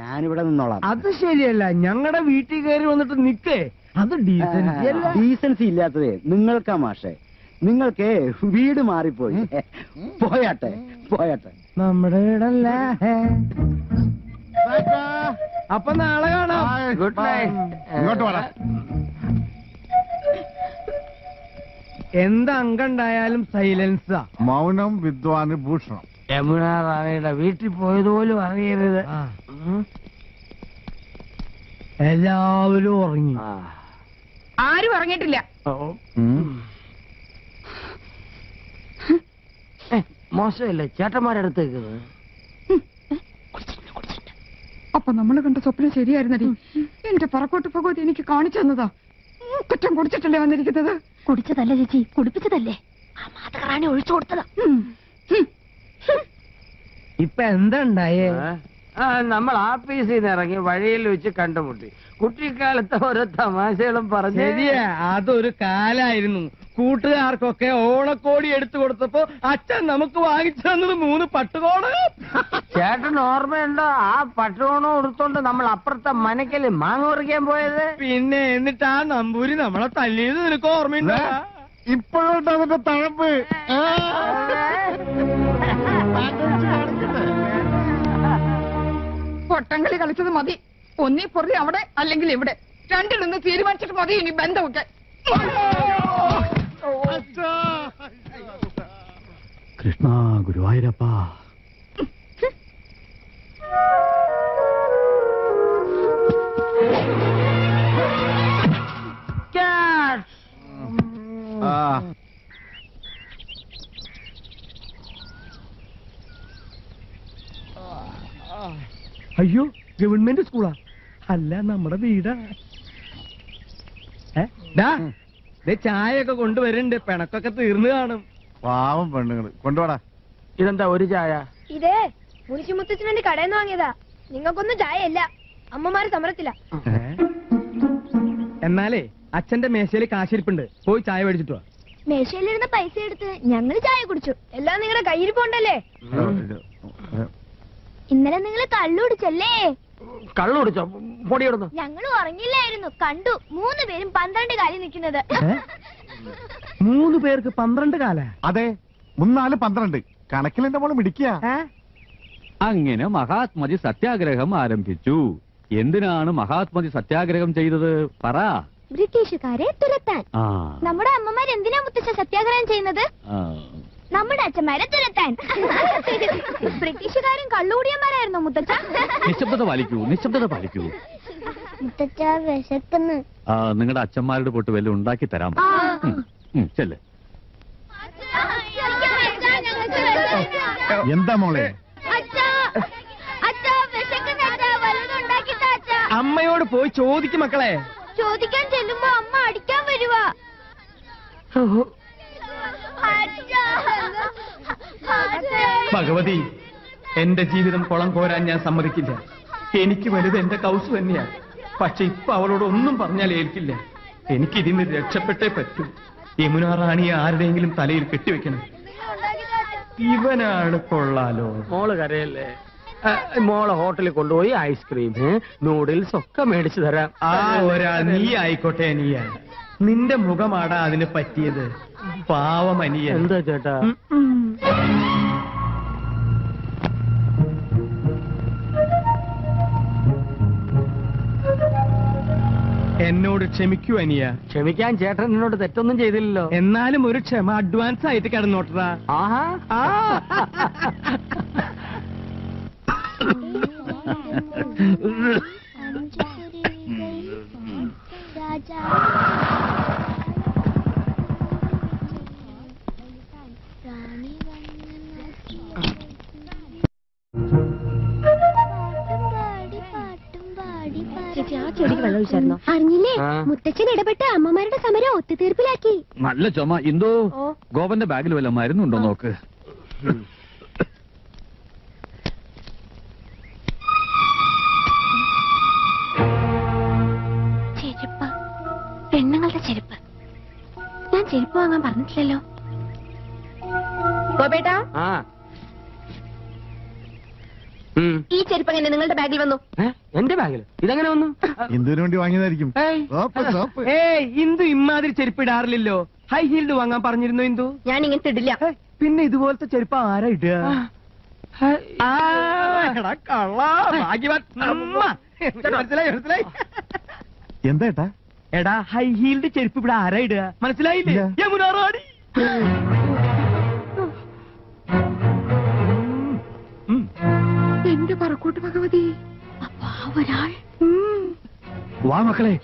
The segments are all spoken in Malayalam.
ഞാനിവിടെ നിന്നോളാം അത് ശരിയല്ല ഞങ്ങളുടെ വീട്ടിൽ കയറി വന്നിട്ട് നിക്കേ അത് ഡീസൻസി അല്ല ഡീസൻസി ഇല്ലാത്തതേ നിങ്ങൾക്കാ മാഷെ നിങ്ങൾക്ക് വീട് മാറിപ്പോയി പോയാട്ടെ പോയാട്ടെ നമ്മുടെ വീടല്ല അപ്പൊ നാളെ കാണാം ഗുഡ് നൈറ്റ് ഇങ്ങോട്ട് വേണം എന്ത് അങ്കുണ്ടായാലും സൈലൻസാ മൗനം വിദ്വാന് ഭൂഷണം യമുന റാണിയുടെ വീട്ടിൽ പോയതുപോലും അറിയരുത് ഉം. എല്ലാവരും ഉറങ്ങി ആ. ആരും ഉറങ്ങിയിട്ടില്ല ഓ. ഏ, മോശമല്ലേ ചേട്ടന്മാരടുത്തേക്കുന്നത് അപ്പൊ നമ്മൾ കണ്ട സ്വപ്നം ശരിയായിരുന്നടി എന്റെ പറക്കോട്ട് ഭഗവതി എനിക്ക് കാണിച്ചു തന്നതാ കുറ്റം കുടിച്ചിട്ടല്ലേ വന്നിരിക്കുന്നത് കുടിച്ചതല്ല ചേച്ചി കുടിപ്പിച്ചതല്ലേ ആ മാതകറാണി ഒഴിച്ചു കൊടുത്തതാ ഉം. ഉം. ഇപ്പൊ എന്താ ഉണ്ടായേ ആ നമ്മൾ ആഫീസിൽ നിന്ന് ഇറങ്ങി വഴിയിൽ വെച്ച് കണ്ടുമുട്ടി കുട്ടിക്കാലത്തെ ഓരോ തമാശകളും പറഞ്ഞ് ശരിയാ അതൊരു കാലായിരുന്നു കൂട്ടുകാർക്കൊക്കെ ഓണക്കോടി എടുത്തു കൊടുത്തപ്പോ അച്ഛൻ നമുക്ക് വാങ്ങിച്ചു തന്നത് മൂന്ന് പട്ടുകോട് ചേട്ടൻ ഓർമ്മയുണ്ടോ ആ പട്ടുകോണം എടുത്തോണ്ട് നമ്മൾ അപ്പുറത്തെ മനക്കല് മാങ്ങ പറിക്കാൻ പോയത് പിന്നെ എന്നിട്ട് ആ നമ്പൂരി നമ്മളെ തല്ലിയത് നിനക്ക് ഓർമ്മയുണ്ടോ ഇപ്പോഴുണ്ട് അതിന്റെ തഴമ്പ് ആ. പൊട്ടങ്കളി കളിച്ചത് മതി ഒന്നീ പൊറി അവിടെ അല്ലെങ്കിൽ ഇവിടെ രണ്ടിലൊന്ന് തീരുമാനിച്ചിട്ട് മതി ഇനി ബന്ധമൊക്കെ കൃഷ്ണ ഗുരുവായൂരപ്പ ആ. അയ്യോ ഗവൺമെന്റ് സ്കൂളാ അല്ല നമ്മുടെ വീടാ ഏ? ഡാ, ദേ ചായയൊക്കെ കൊണ്ടുവരുന്നുണ്ട് പിണക്കൊക്കെ തീർന്നു കാണും പാവം പെണ്ണുങ്ങള് കൊണ്ടുപോടാ ഇതെന്താ ഒരു ചായ ഇതേ മുനിശി മുത്തച്ഛന് വേണ്ടി കടയിൽ നിന്ന് വാങ്ങിയതാ നിങ്ങൾക്കൊന്നും ചായ ഇല്ല അമ്മമാര് സമരത്തില്ല എന്നാലേ അച്ഛന്റെ മേശയിൽ കാശിരിപ്പുണ്ട് പോയി ചായ മേടിച്ചിട്ട് വാ മേശയിലിരുന്ന പൈസ എടുത്ത് ഞങ്ങൾ ചായ കുടിച്ചു എല്ലാം നിങ്ങളുടെ കയ്യിരിപ്പുണ്ടല്ലേ ഇന്നലെ നിങ്ങൾ കള്ളു കുടിച്ചല്ലേ കള്ളു കുടിച്ചോ പൊടിയിടുന്നു ഞങ്ങൾ ഉറങ്ങില്ലായിരുന്നു കണ്ടു മൂന്ന് പേരും പന്ത്രണ്ട് കാലി നിൽക്കുന്നത് ഏ? മൂന്ന് പേർക്ക് പന്ത്രണ്ട് കാല അതെ മുന്നാല് പന്ത്രണ്ട് കണക്കിൽ എന്റെ മോള് മിടിക്കുക അങ്ങനെ മഹാത്മജി സത്യാഗ്രഹം ആരംഭിച്ചു എന്തിനാണ് മഹാത്മജി സത്യാഗ്രഹം ചെയ്തത് പറ ബ്രിട്ടീഷുകാരെ തുരത്താൻ ആ നമ്മുടെ അമ്മമാർ എന്തിനാ മുത്തച്ഛ സത്യാഗ്രഹം ചെയ്യുന്നത് ആ. നമ്മുടെ അച്ഛന്മാരെ തുരത്താൻ ബ്രിട്ടീഷുകാരും കള്ളുകൂടിയന്മാരായിരുന്നു മുത്തച്ഛ നിശബ്ദത പാലിക്കൂ നിശബ്ദത പാലിക്കൂ മുത്തച്ഛ വിശക്കുന്നു ആ നിങ്ങളുടെ അച്ഛന്മാരുടെ പൊട്ട് വല്ലതും ഉണ്ടാക്കി തരാം ഉം, ഉം, ചെല്ല് എന്താ മോളെ അമ്മയോട് പോയി ചോദിക്കും മക്കളെ ചോദിക്കാൻ ചെല്ലുമ്പോ അമ്മ അടിക്കാൻ വരുവാ ഭഗവതി എന്റെ ജീവിതം കുളം കോരാൻ ഞാൻ സമ്മതിക്കില്ല എനിക്ക് വലുത് എന്റെ കൗസ് തന്നെയാ പക്ഷെ ഇപ്പൊ അവളോട് ഒന്നും പറഞ്ഞാൽ ഏൽക്കില്ല എനിക്ക് ഇതിന് രക്ഷപ്പെട്ടേ പറ്റൂ യമുന റാണിയെ ആരുടെയെങ്കിലും തലയിൽ കെട്ടിവെക്കണം ഇവനാണ് കൊള്ളാലോ മോള് കരയല്ലേ ആ, മോളെ ഹോട്ടലിൽ കൊണ്ടുപോയി ഐസ്ക്രീം നൂഡിൽസ് ഒക്കെ മേടിച്ചു തരാം ആ ഒരാൾ നീ ആയിക്കോട്ടെ അനിയ നിന്റെ മുഖമാടാ അതിന് പറ്റിയത് പാവം അനിയ എന്താ ചേട്ടാ എന്നോട് ക്ഷമിക്കൂ അനിയ ക്ഷമിക്കാൻ ചേട്ടൻ എന്നോട് തെറ്റൊന്നും ചെയ്തില്ലല്ലോ എന്നാലും ഒരു ക്ഷമ അഡ്വാൻസ് ആയിട്ട് കിടന്നോട്ടറാ ആഹാ ആ ചേച്ചി ആ ചെടിക്ക് വെള്ളം ഒഴിച്ചായിരുന്നോ അറിഞ്ഞില്ലേ ആ. മുത്തച്ഛൻ ഇടപെട്ട് അമ്മമാരുടെ സമരം ഒത്തുതീർപ്പിലാക്കി നല്ല ചുമ എന്തോ ഓ. ഗോപന്റെ ബാഗിൽ വല്ല മരുന്നുണ്ടോ നോക്ക് ചെരുപ്പ് പെണ്ണുങ്ങളുടെ ചെരുപ്പ് ഞാൻ ചെരുപ്പ് വാങ്ങാൻ പറഞ്ഞിട്ടില്ലല്ലോ ഗോപേട്ടാ ആ ഉം. ഈ ചെരുപ്പ് എങ്ങനെ നിങ്ങളുടെ ബാഗിൽ വന്നു ഏ? എന്റെ ബാഗിൽ ഇതെങ്ങനെ വന്നു എന്തിനു വേണ്ടി വാങ്ങിയതായിരിക്കും ഏയ്. സോപ്പ് സോപ്പ് ഏയ് ഇന്ദു ഇമാതിരി ചെരുപ്പ് ഇടാറില്ലല്ലോ ഹൈ ഹീൽഡ് വാങ്ങാൻ പറഞ്ഞിരുന്നു ഇന്ദു ഞാൻ ഇങ്ങനത്തെ ഇടില്ല പിന്നെ ഇതുപോലത്തെ ചെരുപ്പ് ആരാ ഇടുക ആ, എടാ കള്ളാ, ഭാഗ്യവാൻ. ഉമ്മ. മനസ്സിലായി മനസ്സിലായി എന്താ ഏട്ടാ എടാ ഹൈ ഹീൽഡ് ചെരുപ്പ് ഇവിടെ ആരാ ഇടുക മനസ്സിലായില്ലേ ഇല്ല. യമുന റാണി ഉം. എന്റെ പറക്കോട്ട് ഭഗവതി ഒരാൾ ഉം. വാ മക്കളെ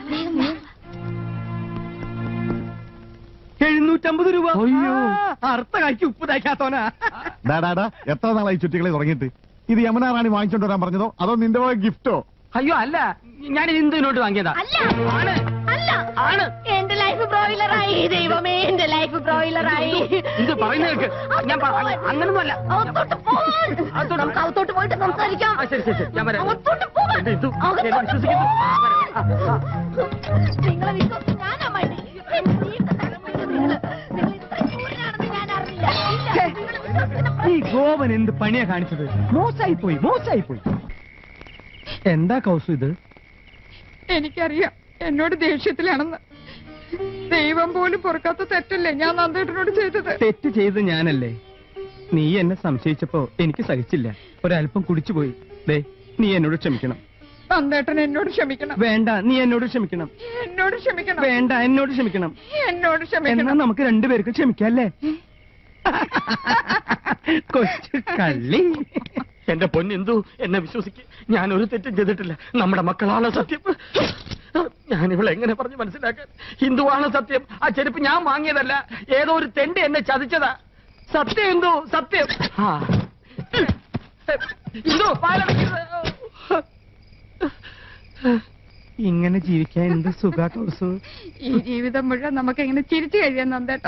എഴുന്നൂറ്റമ്പത് രൂപ അയ്യോ. ആ, അർത്ഥ കായ്ക്ക് ഉപ്പ് തയ്ക്കാത്തോനാ ഡാടാടാ എത്ര നാളായി ചുറ്റികളെ തുടങ്ങിയിട്ട് ഇത് യമുന റാണി വാങ്ങിച്ചോണ്ട് വരാൻ പറഞ്ഞതോ അതോ നിന്റെ പോയ ഗിഫ്റ്റോ അയ്യോ അല്ല ഞാൻ ഇന്ദുവിനോട്ട് വാങ്ങിയതാ അല്ല ആണ് അല്ല ആണ് എന്റെ ലൈഫ് ബ്രോയിലറായി ദൈവമേ എന്റെ ലൈഫ് ബ്രോയിലറായി ഇത് പറയുന്നത് കേൾക്ക്. ഞാൻ പറ- അങ്ങനൊന്നുമല്ല. അകത്തോട്ട് പോവാൻ. അകത്തോട്ട് നമുക്ക് അകത്തോട്ട് പോയിട്ട് സംസാരിക്കാം ആ, ശരി ശരി ശരി ഞാൻ വരാം അകത്തോട്ട് പോവാൻ. എന്റെ ഇന്ദു, എന്നെ അകത്തോട്ട് വിശ്വസിക്കുന്നു. പോവാൻ. ആ, ആ. നിങ്ങളെ വിശ്വസിച്ച് ഞാനാ മടി. എന്റെ ദീർഘതലമുറ നിങ്ങള്. നിങ്ങൾ ഇത്ര ക്രൂരനാണെന്ന് ഞാൻ അറിഞ്ഞില്ല. ഇല്ല, നിങ്ങള് വിശ്വസിക്കുന്ന ഈ ഗോപൻ എന്ത് പണിയാ കാണിച്ചത് മോശമായി പോയി മോശമായി പോയി എന്താ കൗസു ഇത് എനിക്കറിയാം എന്നോട് ദേഷ്യത്തിലാണെന്ന് ദൈവം പോലും പൊറുക്കാത്ത തെറ്റല്ലേ ഞാൻ നന്ദേട്ടനോട് ചെയ്തത് തെറ്റ് ചെയ്ത് ഞാനല്ലേ നീ എന്നെ സംശയിച്ചപ്പോ എനിക്ക് സഹിച്ചില്ല ഒരല്പം കുടിച്ചുപോയി ദേ നീ എന്നോട് ക്ഷമിക്കണം നന്ദേട്ടൻ എന്നോട് ക്ഷമിക്കണം വേണ്ട നീ എന്നോട് ക്ഷമിക്കണം എന്നോട് ക്ഷമിക്കണം വേണ്ട എന്നോട് ക്ഷമിക്കണം എന്നോട് എന്നാ ക്ഷമിക്കണം നമുക്ക് രണ്ടുപേർക്ക് ക്ഷമിക്കല്ലേ കൊച്ചു കള്ളി എന്റെ പൊന്നെന്തു എന്നെ വിശ്വസിക്ക് ഞാൻ ഒരു തെറ്റും ചെയ്തിട്ടില്ല നമ്മുടെ മക്കളാണ് സത്യം ഞാൻ ഇവളെ എങ്ങനെ പറഞ്ഞ് മനസ്സിലാക്കാൻ ഹിന്ദുവാണ് സത്യം ആ ചെരുപ്പ് ഞാൻ വാങ്ങിയതല്ല ഏതോ ഒരു തെണ്ട് എന്നെ ചതിച്ചതാ സത്യം എന്തോ സത്യം ആ. ഹിന്ദു പാലടയ്ക്കരുത്. ഇങ്ങനെ ജീവിക്കാൻ എന്ത് സുഖ കൗസു ഈ ജീവിതം മുഴുവൻ നമുക്ക് എങ്ങനെ ചിരിച്ചു കഴിയാൻ നന്ദേട്ടാ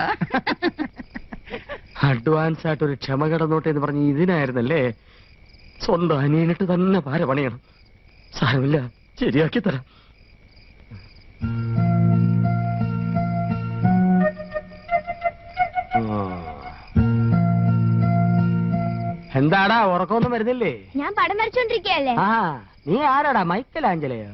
അഡ്വാൻസ് ആയിട്ട് ഒരു ക്ഷമ കിടന്നോട്ടെ എന്ന് പറഞ്ഞ് ഇതിനായിരുന്നല്ലേ സ്വന്തം അനിയനിട്ട് തന്നെ പാര പണിയണം സാരമില്ല ശരിയാക്കി തരാം എന്താടാ ഉറക്കമൊന്നും വരുന്നില്ലേ ഞാൻ പടം വരച്ചോണ്ടിരിക്കയല്ലേ ആ നീ ആരാടാ മൈക്കൽ ആഞ്ചലയോ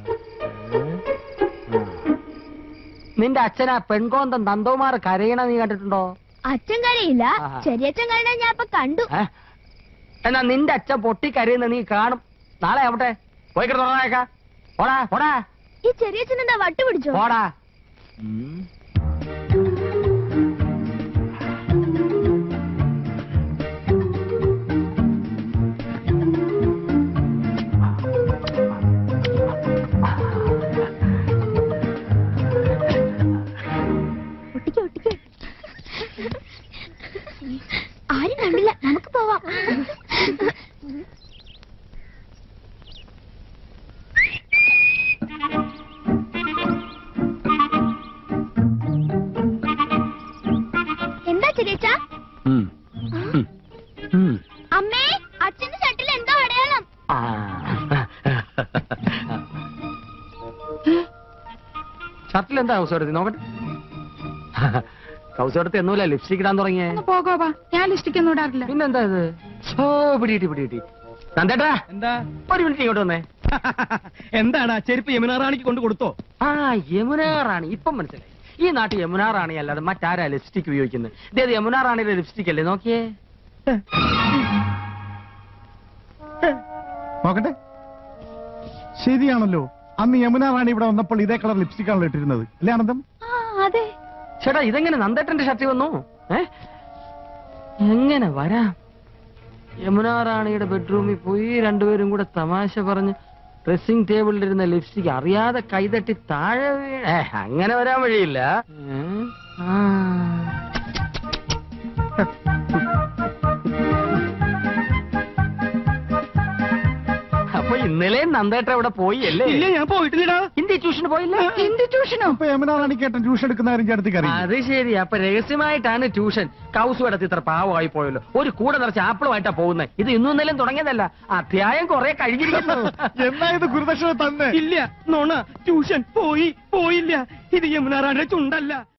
നിന്റെ അച്ഛനാ പെൺകോന്തം നന്ദോമാർ കരയണ നീ കണ്ടിട്ടുണ്ടോ അച്ഛൻ കരയില്ല ആഹാ. ചെറിയച്ഛൻ കരയണ ഞാൻ ഇപ്പൊ കണ്ടു ഏ? എന്നാ നിന്റെ അച്ഛൻ പൊട്ടി കരയുന്ന നീ കാണും നാളെ ആവട്ടെ പോയി കിടന്നേക്ക പോടാ പോടാ ഈ ചെറിയച്ഛൻ എന്താ വട്ട് പിടിച്ചോ പോടാ ഒട്ടിക്ക് ഒട്ടിക്ക് ആരും കണ്ടില്ല നമുക്ക് പോവാം എന്താ ചെറിയച്ച ഉം. ഉം. ഉം. അമ്മേ അച്ഛന്റെ ഷട്ടിൽ എന്തോ അടയാളം ആ. ഷർട്ടിൽ എന്താ കൗസോടത്തി നോക്കട്ടെ കൗസോടത്തി എന്നൂല ലിപ്സ്റ്റിക് ഇടാൻ തുടങ്ങിയേ ഒന്ന് പോകോവാ ഞാൻ ലിസ്റ്റിക്കൊന്നും ഇടാറില്ല പിന്നെന്താ ഇത് ഓ പിടികിട്ടി പിടികിട്ടി നന്ദേട്ടാ എന്താ ഒരു മിനിറ്റ് ഇങ്ങോട്ട് വന്നേ എന്താടാ ചെരുപ്പ് യമുന റാണിക്ക് കൊണ്ട് കൊടുത്തോ ആ യമുന റാണി ഇപ്പം മനസ്സിലായി ഈ നാട്ടിൽ യമുന റാണി അല്ലാതെ മറ്റാരാ ലിപ്സ്റ്റിക് ഉപയോഗിക്കുന്നത് ഇതേത് യമുന റാണിയുടെ ലിപ്സ്റ്റിക് അല്ലേ നോക്കിയേ നോക്കട്ടെ ശരിയാണല്ലോ അന്ന് യമുന റാണി ഇവിടെ വന്നപ്പോൾ ഇതേ കളർ ലിപ്സ്റ്റിക് ആണല്ലോ ഇട്ടിരുന്നത് അല്ലേ ആനന്ദം അതെ ചേട്ടാ ഇതെങ്ങനെ നന്ദേട്ടന്റെ ഷർട്ടി വന്നു ഏ എങ്ങനെ വരാം യമുന റാണിയുടെ ബെഡ്റൂമിൽ പോയി രണ്ടുപേരും കൂടെ തമാശ പറഞ്ഞ് ഡ്രസ്സിംഗ് ടേബിളിലിരുന്ന ലിപ്സ്റ്റിക് അറിയാതെ കൈതട്ടി താഴെ വീഴ ഏ, അങ്ങനെ വരാൻ വഴിയില്ല ഏ? ആ. അപ്പൊ ഇന്നലെ നന്ദേട്ട അവിടെ പോയി അല്ലേ ഇല്ല ഞാൻ പോയിട്ടില്ലടാ ഹിന്ദി ട്യൂഷന് പോയില്ല ഹിന്ദി ട്യൂഷനോ ഇപ്പൊ യമുന റാണിക്കേട്ടൻ ട്യൂഷൻ എടുക്കുന്ന കാര്യം ചേട്ടത്തിക്ക് അറിയാം അത് ശരി അപ്പൊ രഹസ്യമായിട്ടാണ് ട്യൂഷൻ കൗസു എടുത്ത് ഇത്ര പാവമായി പോയല്ലോ ഒരു കൂടെ നിറച്ച് ആപ്പിളുമായിട്ടാ പോകുന്നത് ഇത് ഇന്നും ഇന്നലെയും തുടങ്ങിയതല്ല അധ്യായം കുറെ കഴിഞ്ഞിരിക്കുന്നു എന്നാ ഇത് ഗുരുദക്ഷിണ തന്നെ ഇല്ല നോണ ട്യൂഷൻ പോയി പോയില്ല ഇത് യമുന റാണിയുടെ ചുണ്ടല്ല